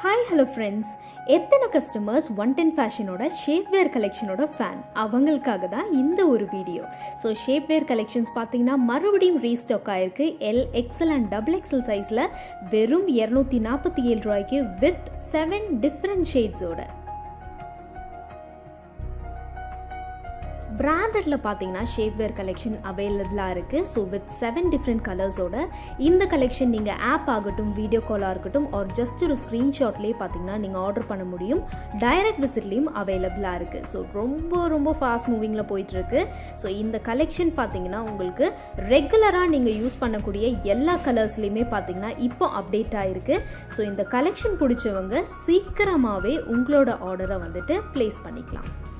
hi hello friends எத்தனை customers one ten ஃபேஷனோட shapewear கலெக்ஷனோட ஃபேன் அவங்களுக்காக தான் இந்த ஒரு வீடியோ ஸோ ஷேப்வேர் கலெக்ஷன்ஸ் பார்த்தீங்கன்னா மறுபடியும் ரீஸ்டாக் ஆயிருக்கு L XL and double XL சைஸில் வெறும் இரநூத்தி நாற்பத்தி ஏழு ரூபாய்க்கு வித் செவன் டிஃப்ரெண்ட் ஷேட்ஸோட பிராண்டடில் பார்த்தீங்கன்னா ஷேப்வேர் கலெக்ஷன் அவைலபிளாக இருக்குது ஸோ வித் செவன் டிஃப்ரெண்ட் கலர்ஸோட இந்த கலெக்ஷன் நீங்கள் ஆப் ஆகட்டும் வீடியோ காலாக இருக்கட்டும் ஆர் ஜஸ்ட் ஒரு ஸ்க்ரீன்ஷாட்லேயே பார்த்தீங்கன்னா நீங்கள் ஆர்டர் பண்ண முடியும் டைரக்ட் விசிட்லேயும் அவைலபிளாக இருக்குது ஸோ ரொம்ப ரொம்ப ஃபாஸ்ட் மூவிங்கில் போயிட்டுருக்கு ஸோ இந்த கலெக்ஷன் பார்த்தீங்கன்னா உங்களுக்கு ரெகுலராக நீங்கள் யூஸ் பண்ணக்கூடிய எல்லா கலர்ஸ்லேயுமே பார்த்தீங்கன்னா இப்போ அப்டேட் ஆகிருக்கு ஸோ இந்த கலெக்ஷன் பிடிச்சவங்க சீக்கிரமாகவே உங்களோட ஆர்டரை வந்துட்டு ப்ளேஸ் பண்ணிக்கலாம்